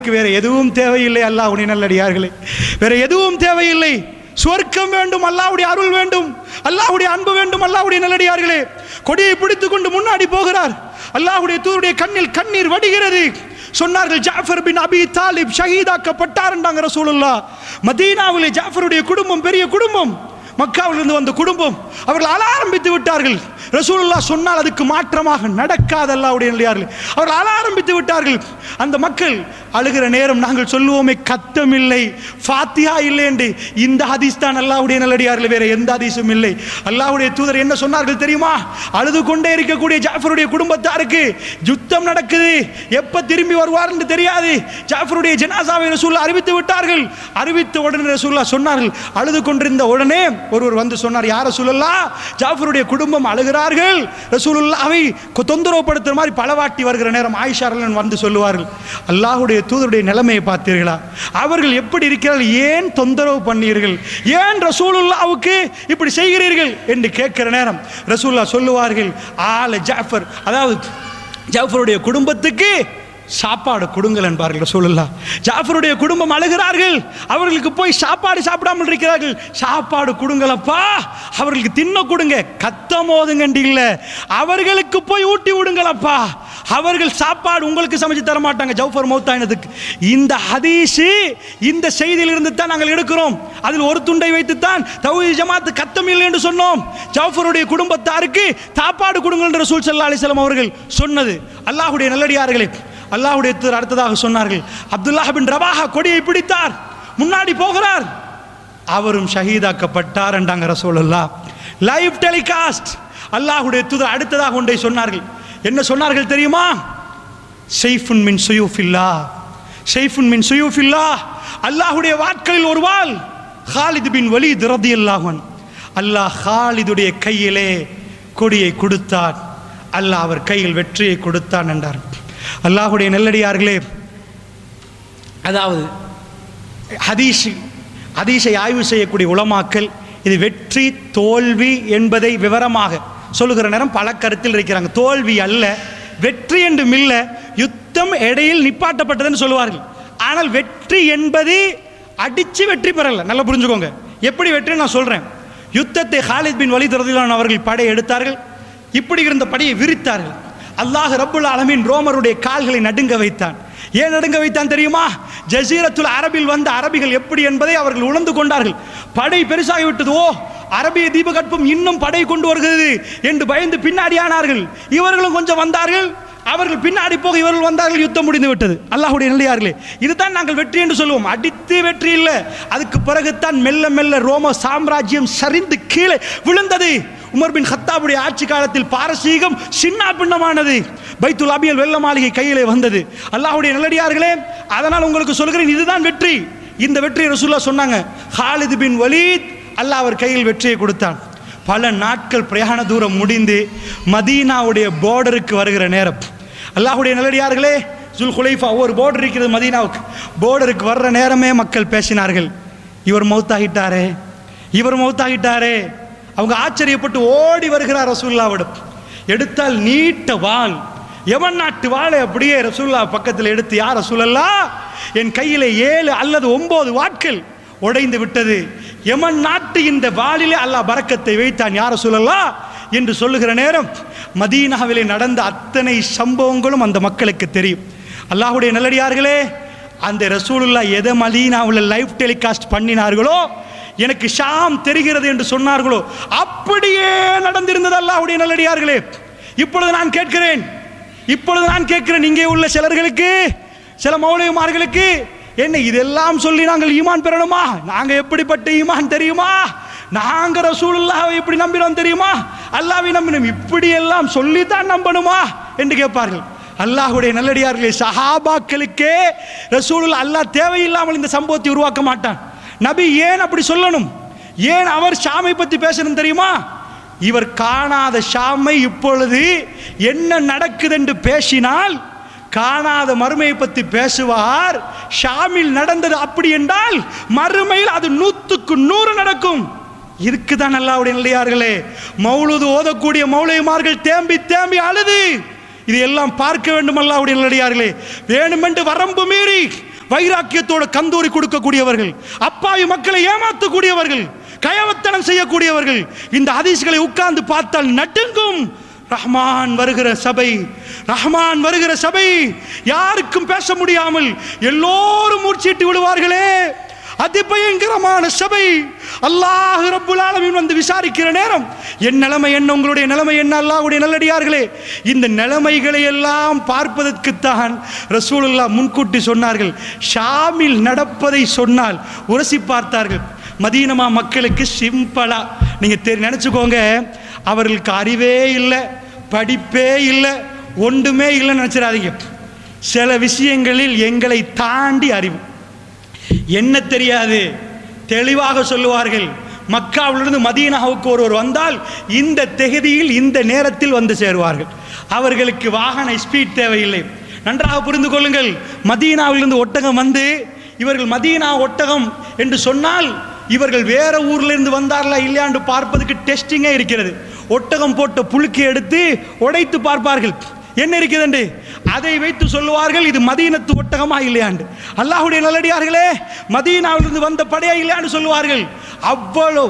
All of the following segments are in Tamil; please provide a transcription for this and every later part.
வேற எதுவும் தேவையில்லை அல்லாஹ்வுடைய நல்லடியார்களே வேற எதுவும் தேவையில்லை சொர்க்கம் வேண்டும் அல்லாஹ்வுடைய அருள் வேண்டும் அல்லாஹ்வுடைய அன்பு வேண்டும் அல்லாஹ்வுடைய நல்லடியார்களே கொடியை பிடித்துக் கொண்டு முன்னாடி போகிறார் அல்லாஹ்வுடைய தூருடைய கண்ணில் கண்ணீர் வடிகிறது சொன்னார்கள் ஜாஃபர் பின் அபி தாலிப் ஷஹீதாக்கப்பட்டார்ன்றாங்க ரசூலுல்லாஹ் மதீனாவிலே ஜாஃபருடைய குடும்பம் பெரிய குடும்பம் மக்காவிலிருந்து வந்த குடும்பம் அவர்கள் அழ ஆரம்பித்து விட்டார்கள் ரசூலுல்லாஹ் சொன்னால் அதுக்கு மாற்றமாக நடக்காத அல்லாஹ்வுடைய நல்லடியார்கள் அவர்கள் அழ ஆரம்பித்து விட்டார்கள் அந்த மக்கள் அழுகிற நேரம் நாங்கள் சொல்லுவோமே கத்தம் இல்லை ஃபாத்தியா இல்லை என்று இந்த ஹதீஸ் தான் அல்லாஹ்வுடைய நல்லடியார்கள் வேற எந்த ஹதீஸும் இல்லை அல்லாஹ்வுடைய தூதர் என்ன சொன்னார்கள் தெரியுமா அழுது கொண்டே இருக்கக்கூடிய ஜாஃபருடைய குடும்பத்தாருக்கு யுத்தம் நடக்குது எப்ப திரும்பி வருவார் என்று தெரியாது ஜாஃபருடைய ஜனாசாவை ரசூல்லா அறிவித்து விட்டார்கள் அறிவித்த உடனே ரசூல்லா சொன்னார்கள் அழுது கொண்டிருந்த உடனே ஒருவர் வந்து சொன்னார் யார் ரசூலுல்லா ஜாஃபருடைய குடும்பம் அழுகிறார்கள் ரசூலுல்லாவை கொ- தொந்தரவுப்படுத்துற மாதிரி பலவாட்டி வருகிற நேரம் ஆயிஷா ரலியல்லாஹு வந்து சொல்லுவார்கள் அல்லாஹ்வுடைய தூதருடைய நிலைமையை பார்த்தீர்களா அவர்கள் எப்படி இருக்கிறார்கள் ஏன் தொந்தரவு பண்ணீர்கள் ஏன் ரசூலுல்லாவுக்கு இப்படி செய்கிறீர்கள் என்று கேட்கிற நேரம் ரசூலுல்லா சொல்லுவார்கள் ஆல ஜாஃபர் அதாவது ஜாஃபருடைய குடும்பத்துக்கு சாப்பாடு கொடுங்கள் என்பார்கள் ரசூலுல்லா ஜாஃபருடைய குடும்பம் அழுகிறார்கள் அவர்களுக்கு போய் சாப்பாடு சாப்பிடாமல் இருக்கிறார்கள் சாப்பாடு கொடுங்களப்பா அவர்களுக்கு தின்ன கொடுங்க கத்தம் ஓதுங்கண்டி இல்லை அவர்களுக்கு போய் ஊட்டி விடுங்களப்பா அவர்கள் சாப்பாடு உங்களுக்கு சமைச்சு தர மாட்டாங்க ஜவுஃபர் மௌத்தாயினதுக்கு இந்த ஹதீஸு இந்த செய்தியிலிருந்து தான் நாங்கள் எடுக்கிறோம் அதில் ஒரு துண்டை வைத்துத்தான் தௌஹீத் ஜமாத்து கத்தம் இல்லை என்று சொன்னோம் ஜவுஃபருடைய குடும்பத்தாருக்கு சாப்பாடு கொடுங்கள் என்று ரசூல் ஸல்லல்லாஹு அலைஹி வஸல்லம் அவர்கள் சொன்னது அல்லாஹ்வுடைய நல்லடியார்களே அல்லாஹ்வுடைய தூதர் அடுத்ததாக சொன்னார்கள் அப்துல்லாஹ் பின் ரவாஹா கொடியை பிடித்தார் முன்னாடி போகிறார் அவரும் ஷஹீதாக்கப்பட்டார் என்றாங்க ரசூலுல்லாஹ் லைவ் டெலிகாஸ்ட் அல்லாஹ்வுடைய தூதர் அடுத்ததாக ஒன்றை சொன்னார்கள் என்ன சொன்னார்கள் தெரியுமா ஷெய்ஃபுன் மின் சுயூஃபில்லா ஷெய்ஃபுன் மின் சுயூஃபில்லா அல்லாஹ்வுடைய வாட்களில் ஒரு வாள் ஹாலித் பின் வலீத் ரதியல்லாஹு அன்ஹு அல்லாஹ் ஹாலிதுடைய கையிலே கொடியை கொடுத்தான் அல்லாஹ் அவர் கையில் வெற்றியை கொடுத்தான் என்றார் அல்லாஹ்வுடைய நெல்லடியார்களே அதாவது ஹதீஸ் ஹதீஸை ஆய்வு செய்யக்கூடிய உலமாக்கள் இது வெற்றி தோல்வி என்பதை விவரமாக சொல்லுகிற நேரம் பல கருத்தில் இருக்கிறாங்க தோல்வி அல்ல வெற்றி என்றும் இல்லை யுத்தம் இடையில் நிப்பாட்டப்பட்டதுன்னு சொல்லுவார்கள் ஆனால் வெற்றி என்பது அடிச்சு வெற்றி பெறல நல்லா புரிஞ்சுக்கோங்க எப்படி வெற்றி நான் சொல்றேன் யுத்தத்தை ஹாலித் பின் வலித் ரதிலான் அவர்கள் படை எடுத்தார்கள் இப்படி இருந்த படையை விரித்தார்கள் அல்லாஹ் ரப்புல் ஆலமீன் ரோமருடைய கால்களை நடுங்க வைத்தான் ஏன் நடுங்க வைத்தான் தெரியுமா ஜசீரத்துல் அரபில் வந்த அரபிகள் எப்படி என்பதை அவர்கள் உணர்ந்து கொண்டார்கள் படை பெருசாகிவிட்டது ஓ அரபிய தீபகற்பம் இன்னும் படை கொண்டு வருகிறது என்று பயந்து பின்னாடி ஆனார்கள் இவர்களும் கொஞ்சம் வந்தார்கள் அவர்கள் பின்னாடி போக இவர்கள் வந்தார்கள் யுத்தம் முடிந்து விட்டது அல்லாஹ்வுடைய நல்லியார்களே இதுதான் நாங்கள் வெற்றி என்று சொல்லுவோம் அடித்து வெற்றி இல்லை அதுக்கு பிறகுதான் மெல்ல மெல்ல ரோம சாம்ராஜ்யம் சரிந்து கீழே விழுந்தது உமர் பின் ஹத்தாபுடைய ஆட்சி காலத்தில் பாரசீகம் சின்ன பின்னமானது பைத்துல் அபியல் வெள்ள மாளிகை கையிலே வந்தது அல்லாஹ்வுடைய நல்லடியார்களே அதனால் உங்களுக்கு சொல்கிறேன் இதுதான் வெற்றி இந்த வெற்றி ரசூல்லா சொன்னாங்க ஹாலித் பின் வலீத் அல்லாஹ் அவர் கையில் வெற்றியை கொடுத்தான் பல நாட்கள் பிரயாண தூரம் முடிந்து மதீனாவுடைய பார்டருக்கு வருகிற நேரம் அல்லாஹ்வுடைய நல்லடியார்களே ஜுல் குலைஃபா ஒரு பார்டர் இருக்கிறது மதீனாவுக்கு பார்டருக்கு வர்ற நேரமே மக்கள் பேசினார்கள் இவர் மௌத்தாகிட்டாரே இவர் மௌத்தாகிட்டாரே அவங்க ஆச்சரியப்பட்டு ஓடி வருகிறார் ரசூல்லாவிடம் எடுத்தால் நீட்ட வாள் எவன் நாட்டு வாளை அப்படியே ரசூல்லா பக்கத்தில் எடுத்து யார் ரசூலல்லா என் கையிலே ஏழு அல்லது ஒன்பது வாட்கள் உடைந்து விட்டது எமன் நாட்டு இந்த வாளிலே அல்லாஹ் பரக்கத்தை வைத்தான் யார சொல்லலா என்று சொல்லுகிற நேரம் மதீனாவிலே நடந்த அத்தனை சம்பவங்களும் அந்த மக்களுக்கு தெரியும் அல்லாஹ்வுடைய நல்லடியார்களே அந்த ரசூலுல்லா எதை மதீனாவில் லைவ் டெலிகாஸ்ட் பண்ணினார்களோ எனக்கு ஷாம் தெரிகிறது என்று சொன்னார்களோ அப்படியே நடந்திருந்தது அல்லாஹ்வுடைய நல்லடியார்களே இப்பொழுது நான் கேட்கிறேன் இப்பொழுது நான் கேட்கிறேன் இங்கே உள்ள சிலர்களுக்கு சில மௌலிகமார்களுக்கு என்ன இதெல்லாம் சொல்லி நாங்கள் ஈமான் பெறணுமா நாங்க எப்படிப்பட்ட ஈமான் தெரியுமா நாங்க ரசூலுல்லாஹ்வை எப்படி நம்பினோம் தெரியுமா அல்லாஹ்வை நம்பினோம் இப்படி எல்லாம் சொல்லித்தான் நம்பணுமா என்று கேட்பார்கள் அல்லாஹ்வுடைய நல்லடியார்களே சஹாபாக்களுக்கே ரசூலுல்லாஹ் அல்லாஹ் தேவையில்லாமல் இந்த சம்பவத்தை உருவாக்க மாட்டான் நபி ஏன் அப்படி சொல்லணும் ஏன் அவர் ஷாமை பத்தி பேசணும் தெரியுமா இவர் காணாத ஷாமை இப்பொழுது என்ன நடக்குது என்று பேசினால் காணாத மறுமையை பற்றி பேசுவார் ஷாமில் நடந்தது அப்படி என்றால் மறுமையில் அது நூத்துக்கு நூறு நடக்கும் இதுக்கு தான் அல்லாவுடைய நல்லையார்களே மௌலுது ஓதக்கூடிய மௌலியமார்கள் தேம்பி தேம்பி அழுது இது எல்லாம் பார்க்க வேண்டும் அல்லாவுடைய நல்லடியார்களே வேணுமென்று வரம்பு மீறி வைராக்கியத்தோட கந்தூரி கொடுக்கக்கூடியவர்கள் அப்பாவி மக்களை ஏமாற்றக்கூடியவர்கள் கயவத்தனம் செய்யக்கூடியவர்கள் இந்த ஹதீஸ்களை உட்கார்ந்து பார்த்தால் நடுங்கும் ரஹ்மான் வருகிற சபை ரஹ்மான் வருகிற சபை யாருக்கும் பேச முடியாமல் எல்லோரும் மூர்ச்சிட்டு விடுவார்களே அதிபயங்கரமான சபை அல்லாஹ் ரப்புல் ஆலமீன் வந்து விசாரிக்கிற நேரம் என் நிலைமை என்ன உங்களுடைய நிலைமை என்ன அல்லாஹ்வுடைய நல்லடியார்களே இந்த நிலைமைகளை எல்லாம் பார்ப்பதற்குத்தான் ரசூலுல்லா முன்கூட்டி சொன்னார்கள் ஷாமில் நடப்பதை சொன்னால் உரசி பார்த்தார்கள் மதீனமா மக்களுக்கு சிம்பிளா நீங்க தெரி நினைச்சுக்கோங்க அவர்களுக்கு அறிவே இல்லை படிப்பே இல்லை ஒன்றுமே இல்லைன்னு நினைச்சிடாதீங்க சில விஷயங்களில் எங்களை தாண்டி அறிவு என்ன தெரியாது தெளிவாக சொல்லுவார்கள் மக்காவிலிருந்து மதீனாவுக்கு ஒருவர் வந்தால் இந்த தெகுதியில் இந்த நேரத்தில் வந்து சேருவார்கள் அவர்களுக்கு வாகன ஸ்பீட் தேவையில்லை நன்றாக புரிந்து கொள்ளுங்கள் மதீனாவிலிருந்து ஒட்டகம் வந்து இவர்கள் மதீனா ஒட்டகம் என்று சொன்னால் இவர்கள் வேற ஊர்ல இருந்து வந்தார்களா இல்லையாண்டு பார்ப்பதற்கு டெஸ்டிங்கே இருக்கிறது ஒட்டகம் போட்ட புழுக்கை எடுத்து உடைத்து பார்ப்பார்கள் என்ன இருக்கிறது அதை வைத்து சொல்லுவார்கள் இது மதீனத்து ஒட்டகமா இல்லையாண்டு அல்லாஹ்வுடைய நல்லடியார்களே மதீனாவிலிருந்து வந்த படையா இல்லையாண்டு சொல்லுவார்கள் அவ்வளவு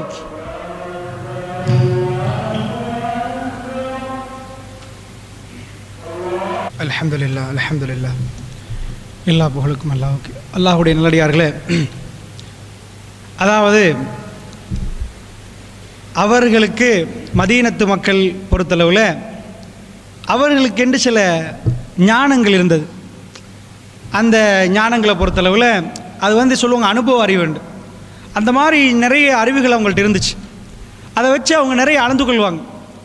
அல்ஹம்துலில்லாஹ் அல்ஹம்துலில்லாஹ் எல்லா புகழுக்கும் அல்லாஹ்வுக்கு அல்லாஹ்வுடைய நல்லடியார்களே அதாவது அவர்களுக்கு மதீனத்து மக்கள் பொறுத்தளவில் அவர்களுக்கென்று சில ஞானங்கள் இருந்தது அந்த ஞானங்களை பொறுத்தளவில் அது வந்து சொல்லுவாங்க அனுபவ அறிவு உண்டு அந்த மாதிரி நிறைய அறிவுகள் அவங்கள்ட்ட இருந்துச்சு அதை வச்சு அவங்க நிறைய அளந்து கொள்வாங்க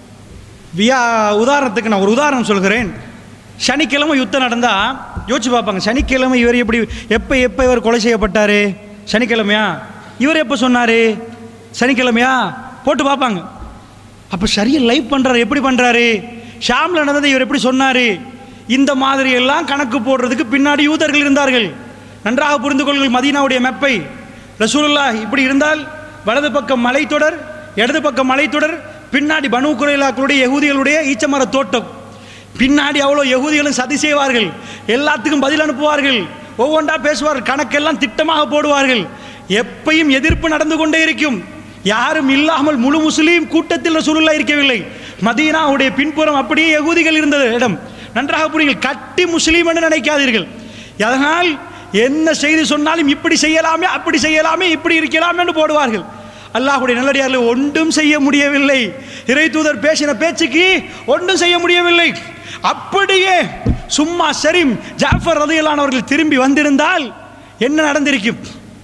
வியா உதாரணத்துக்கு நான் ஒரு உதாரணம் சொல்கிறேன் சனிக்கிழமை யுத்தம் நடந்தால் யோசிச்சு பார்ப்பாங்க சனிக்கிழமை இவர் எப்படி எப்போ எப்போ இவர் கொலை செய்யப்பட்டார் சனிக்கிழமையா இவர் எப்போ சொன்னார் சனிக்கிழமையா போட்டு பார்ப்பாங்க அப்போ சரியா லைவ் பண்ணுறாரு எப்படி பண்ணுறாரு ஷாமில் நடந்ததை இவர் எப்படி சொன்னார் இந்த மாதிரி எல்லாம் கணக்கு போடுறதுக்கு பின்னாடி யூதர்கள் இருந்தார்கள் நன்றாக புரிந்து கொள்ளுங்கள் மதீனாவுடைய மெப்பை ரசூலுல்லா இப்படி இருந்தால் வலது பக்கம் மலைத்தொடர் இடது பக்கம் மலைத்தொடர் பின்னாடி பனு குறைலாக்களுடைய யகூதிகளுடைய ஈச்சமர தோட்டம் பின்னாடி அவ்வளோ யகூதிகளும் சதி செய்வார்கள் எல்லாத்துக்கும் பதில் அனுப்புவார்கள் ஒவ்வொன்றா பேசுவார்கள் கணக்கெல்லாம் திட்டமாக போடுவார்கள் எப்பையும் எதிர்ப்பு நடந்து கொண்டே இருக்கும் யாரும் இல்லாமல் முழு முஸ்லீம் கூட்டத்தில் ரசூலுல்லா இருக்கவில்லை மதீனாவுடைய பின்புறம் அப்படியே யகூதிகள் இருந்தது இடம் நன்றாக புரியுங்கள் கட்டி முஸ்லீம் என்று நினைக்காதீர்கள் அதனால் என்ன செய்தி சொன்னாலும் இப்படி செய்யலாமே அப்படி செய்யலாமே இப்படி இருக்கலாமே என்று போடுவார்கள் அல்லாஹ்வுடைய நல்லடியார்கள் ஒன்றும் செய்ய முடியவில்லை இறை தூதர் பேசின பேச்சுக்கு ஒன்றும் செய்ய முடியவில்லை அப்படியே சும்மா சரிம் ஜாஃபர் ரதியலானவர்கள் திரும்பி வந்திருந்தால் என்ன நடந்திருக்கும்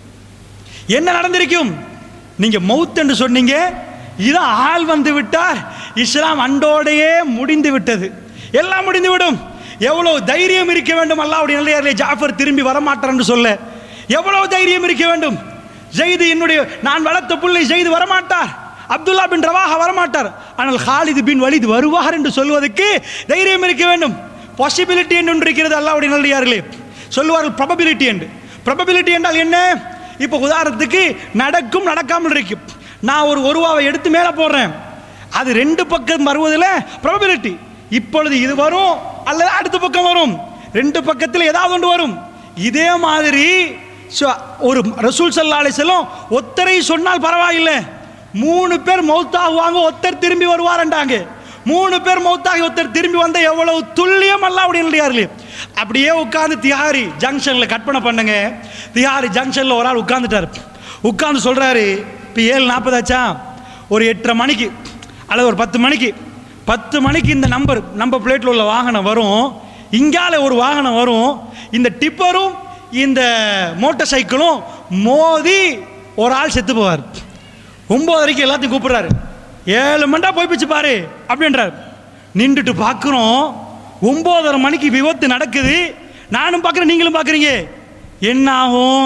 என்ன நடந்திருக்கும் நீங்க மவுத் என்று சொன்னீங்க இதான் ஆள் வந்து விட்டார் இஸ்லாம் அண்டோடையே முடிந்து விட்டது எல்லாம் முடிந்து விடும் எவ்வளவு தைரியம் இருக்க வேண்டும் அல்லாஹ்வுடைய நல்லையார்களே ஜாஃபர் திரும்பி வரமாட்டார் என்று சொல்ல எவ்வளவு தைரியம் இருக்க வேண்டும் ஜெயிது என்னுடைய நான் வளர்த்த பிள்ளை ஜெயிது வரமாட்டார் அப்துல்லா பின் ரவாஹா வரமாட்டார் ஆனால் ஹாலிது பின் வலிது வருவார் என்று சொல்வதற்கு தைரியம் இருக்க வேண்டும் பாசிபிலிட்டி என்று ஒன்று இருக்கிறது அல்லாஹ்வுடைய நல்லடியார்களே சொல்லுவார்கள் ப்ரபபிலிட்டி என்று ப்ரபபிலிட்டி என்றால் என்ன இப்போ உதாரணத்துக்கு நடக்கும் நடக்காமல் இருக்கும் நான் ஒரு ஒருவாவை எடுத்து மேலே போடுறேன் அது ரெண்டு பக்கம் வருவதில் ப்ரபபிலிட்டி இப்பொழுது இது வரும் அல்லது அடுத்த பக்கம் வரும் ரெண்டு பக்கத்தில் ஏதாவது ஒன்று வரும் இதே மாதிரி சு- ஒரு ரசூல் சல்லா அலிசல்லம் ஒத்தரை சொன்னால் பரவாயில்லை மூணு பேர் மௌத்தாகுவாங்க ஒருத்தர் திரும்பி வருவாரண்டாங்க மூணு பேர் மௌத்தாகி ஒருத்தர் திரும்பி வந்த எவ்வளவு துல்லியம் அல்லாவுடைய நல்லடியார்களே அப்படியே உட்கார்ந்து திஹாரி ஜங்ஷன்ல கற்பனை பண்ணுங்க திஹாரி ஜங்ஷன்ல ஒரு ஆள் உட்கார்ந்துட்டார் உட்கார்ந்து சொல்றாரு இப்போ ஏழு நாற்பதாச்சா ஒரு எட்டரை மணிக்கு அல்லது ஒரு பத்து மணிக்கு பத்து மணிக்கு இந்த நம்பர் நம்பர் பிளேட்டில் உள்ள வாகனம் வரும் இங்கால ஒரு வாகனம் வரும் இந்த டிப்பரும் இந்த மோட்டார் சைக்கிளும் மோதி ஒரு ஆள் செத்து போவார் ஒன்பது வரைக்கும் எல்லாத்தையும் கூப்பிடுறாரு ஏழு மண்டா போய் பிச்சு பாரு அப்படின்றார் நின்றுட்டு பார்க்குறோம் ஒம்போதரை மணிக்கு விபத்து நடக்குது நானும் பார்க்குறேன் நீங்களும் பார்க்குறீங்க என்ன ஆகும்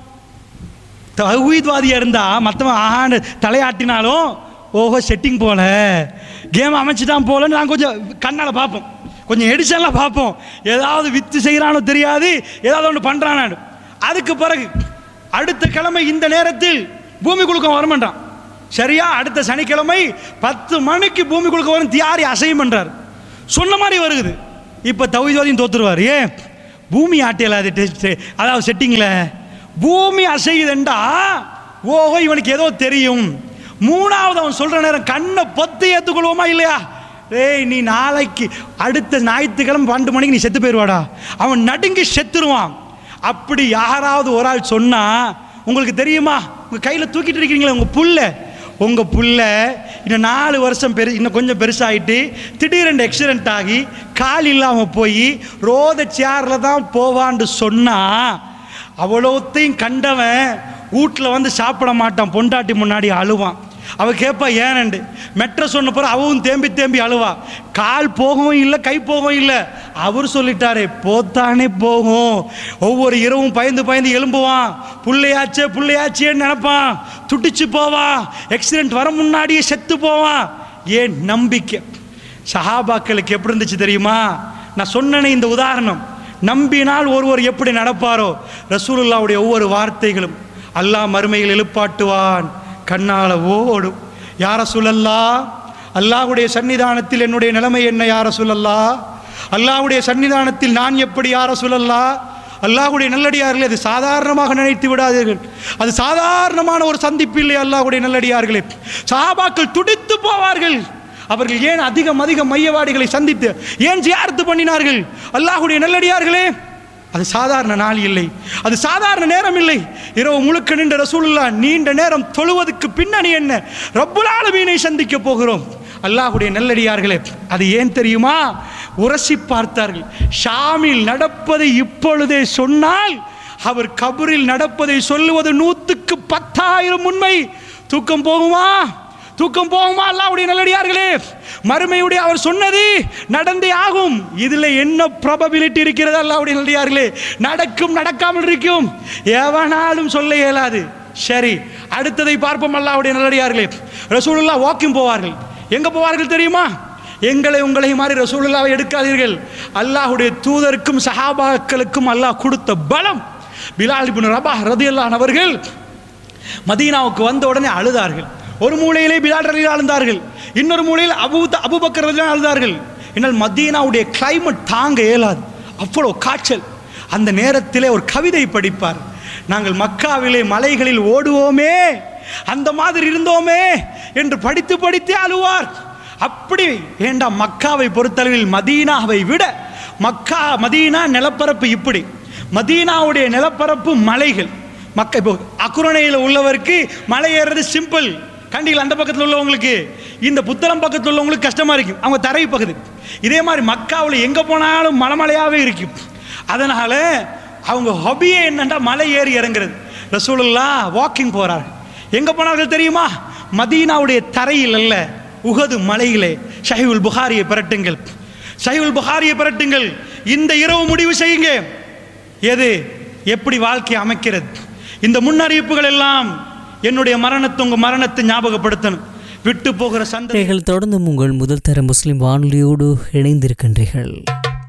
தகுதிவாதியாக இருந்தால் மற்றவன் ஆஹான்னு தலையாட்டினாலும் ஓஹோ செட்டிங் போல கேம் அமைச்சிட்டான் போலன்னு நான் கொஞ்சம் கண்ணால் பார்ப்போம் கொஞ்சம் எடிஷன்லாம் பார்ப்போம் ஏதாவது வித்து செய்கிறானோ தெரியாது ஏதாவது ஒன்று பண்ணுறானான்னு அதுக்கு பிறகு அடுத்த கிழமை இந்த நேரத்தில் பூமி குலுக்கம் வரமாட்டான் சரியா அடுத்த சனிக்கிழமை பத்து மணிக்கு பூமி குலுக்கம் வரும் தியாரி அசையும் பண்றார் சொன்ன மாதிரி வருகுது இப்போ தவிஜோதியும் தோத்துருவார் ஏன் பூமி ஆட்டியலாது டெஸ்ட் அதாவது செட்டிங்கில் பூமி அசையுதுண்டா ஓஹோ இவனுக்கு ஏதோ தெரியும் மூணாவது அவன் சொல்ற நேரம் கண்ணை பொத்து ஏற்றுக்கொள்வோமா இல்லையா ஏய் நீ நாளைக்கு அடுத்த ஞாயிற்றுக்கிழமை பன்னெண்டு மணிக்கு நீ செத்து போயிடுவாடா அவன் நடுங்கி செத்துருவான் அப்படி யாராவது ஒரு ஆள் சொன்னா உங்களுக்கு தெரியுமா உங்க கையில் தூக்கிட்டு இருக்கீங்களே உங்க புல்ல உங்க புல்ல இன்னும் நாலு வருஷம் பெரு இன்னும் கொஞ்சம் பெருசாகிட்டு திடீரென்று ஆக்சிடென்ட் ஆகி கால் இல்லாமல் போய் ரோத சேரில் தான் போவான்னு சொன்னா அவ்வளோத்தையும் கண்டவன் வீட்டில் வந்து சாப்பிட மாட்டான் பொண்டாட்டி முன்னாடி அழுவான் அவ கேட்பா ஏனண்டு மெட்ர சொன்ன பிறகு அவவும் தேம்பி தேம்பி அழுவா கால் போகவும் இல்லை கை போகவும் இல்லை அவர் சொல்லிட்டாரே போத்தானே போகும் ஒவ்வொரு இரவும் பயந்து பயந்து எழும்புவான் புள்ளையாச்சே புள்ளையாச்சேன்னு நினைப்பான் துடிச்சு போவான் ஆக்சிடென்ட் வர முன்னாடியே செத்து போவான் ஏன் நம்பிக்கை சஹாபாக்களுக்கு எப்படி இருந்துச்சு தெரியுமா நான் சொன்னனே இந்த உதாரணம் நம்பினால் ஒருவர் எப்படி நடப்பாரோ ரசூலுல்லாவுடைய ஒவ்வொரு வார்த்தைகளும் அல்லாஹ் மறுமையில் எழுப்பாட்டுவான் கண்ணால ஓடும் யார சொல்லல்லா அல்லாஹ்வுடைய சன்னிதானத்தில் என்னுடைய நிலைமை என்ன யார சொல்லல்லா அல்லாஹ்வுடைய சன்னிதானத்தில் நான் எப்படி யார சொல்லல்லா அல்லாஹ்வுடைய நல்லடியார்களே அது சாதாரணமாக நினைத்து விடாதீர்கள் அது சாதாரணமான ஒரு சந்திப்பு இல்லை அல்லாஹ்வுடைய நல்லடியார்களே சஹாபாக்கள் துடித்து போவார்கள் அவர்கள் ஏன் அதிகம் அதிகம் மையவாடிகளை சந்தித்து ஏன் ஜியாரத்து பண்ணினார்கள் அல்லாஹ்வுடைய நல்லடியார்களே அது சாதாரண நாள் இல்லை அது சாதாரண நேரம் இல்லை இரவு முழுக்க நின்ற ரசூலுல்லா நீண்ட நேரம் தொழுவதற்கு பின்னணி என்ன ரப்புல் ஆலமீனை சந்திக்க போகிறோம் அல்லாஹ்வுடைய நல்லடியார்களே அது ஏன் தெரியுமா உரசி பார்த்தார்கள் ஷாமில் நடப்பதை இப்பொழுதே சொன்னால் அவர் கபரில் நடப்பதை சொல்லுவது நூற்றுக்கு பத்தாயிரம் உண்மை தூக்கம் போகுமா தூக்கம் போகுமா அல்லாவுடைய நல்லடியார்களே மறுமையுடைய அவர் சொன்னது நடந்தே ஆகும் இதுல என்ன ப்ராபபிலிட்டி இருக்கிறது அல்லாவுடைய நல்லடியார்களே நடக்கும் நடக்காமல் இருக்கும் எவனாலும் சொல்ல இயலாது சரி அடுத்ததை பார்ப்போம் அல்லாவுடைய நல்லடியார்களே ரசூலுல்லா வாக்கிங் போவார்கள் எங்க போவார்கள் தெரியுமா எங்களை உங்களை மாதிரி ரசூலுல்லாவை எடுக்காதீர்கள் அல்லாஹ்வுடைய தூதருக்கும் சஹாபாக்களுக்கும் அல்லாஹ் கொடுத்த பலம் பிலால் இப்னு ரபாஹ் ரதியல்லான் அவர்கள் மதீனாவுக்கு வந்த உடனே அழுதார்கள் ஒரு மூலையிலே பிலால் ரலி அழுந்தார்கள் இன்னொரு மூலையில் அபு அபுபக்கர் ரலி அழுதார்கள் என்னால் மதீனாவுடைய கிளைமேட் தாங்க இயலாது அவ்வளோ காய்ச்சல் அந்த நேரத்திலே ஒரு கவிதை படிப்பார் நாங்கள் மக்காவிலே மலைகளில் ஓடுவோமே அந்த மாதிரி இருந்தோமே என்று படித்து படித்தே அழுவார் அப்படி ஏண்டா மக்காவை பொறுத்தளவில் மதீனாவை விட மக்கா மதீனா நிலப்பரப்பு இப்படி மதீனாவுடைய நிலப்பரப்பு மலைகள் மக்க இப்போ அக்குரணையில் உள்ளவருக்கு மலை ஏறுறது சிம்பிள் கண்டியில் அந்த பக்கத்தில் உள்ளவங்களுக்கு இந்த புத்தளம் பக்கத்தில் உள்ளவங்களுக்கு கஷ்டமாக இருக்கும் அவங்க தரை பகுதி இதே மாதிரி மக்காவில் எங்கே போனாலும் மலைமலையாகவே இருக்கும் அதனால் அவங்க ஹொபியே என்னன்னா மலை ஏறி இறங்குறது ரசூலுல்லா வாக்கிங் போகிறார்கள் எங்கே போனார்கள் தெரியுமா மதீனாவுடைய தரையில் அல்ல உகது மலையிலே ஷஹீவுல் புகாரியை பிரட்டுங்கள் ஷஹீவுல் புகாரியை பிரட்டுங்கள் இந்த இரவு முடிவு செய்யுங்க எது எப்படி வாழ்க்கையை அமைக்கிறது இந்த முன்னறிவிப்புகள் எல்லாம் என்னுடைய மரணத்தை உங்க மரணத்தை ஞாபகப்படுத்தணும் விட்டு போகிற சந்தை நீங்கள் தொடர்ந்து உங்கள் முதல் தர முஸ்லிம் வானொலியோடு இணைந்திருக்கின்றீர்கள்